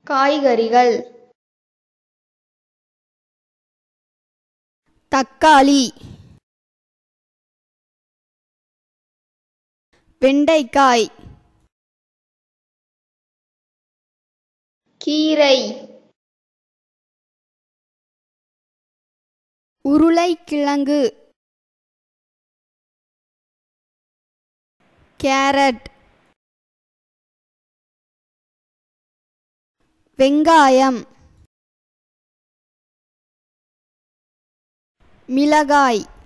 காய்கறிகள் தக்காளி வெண்டைக்காய் கீரை உருளைக்கிழங்கு கேரட் வெங்காயம் மிளகாய்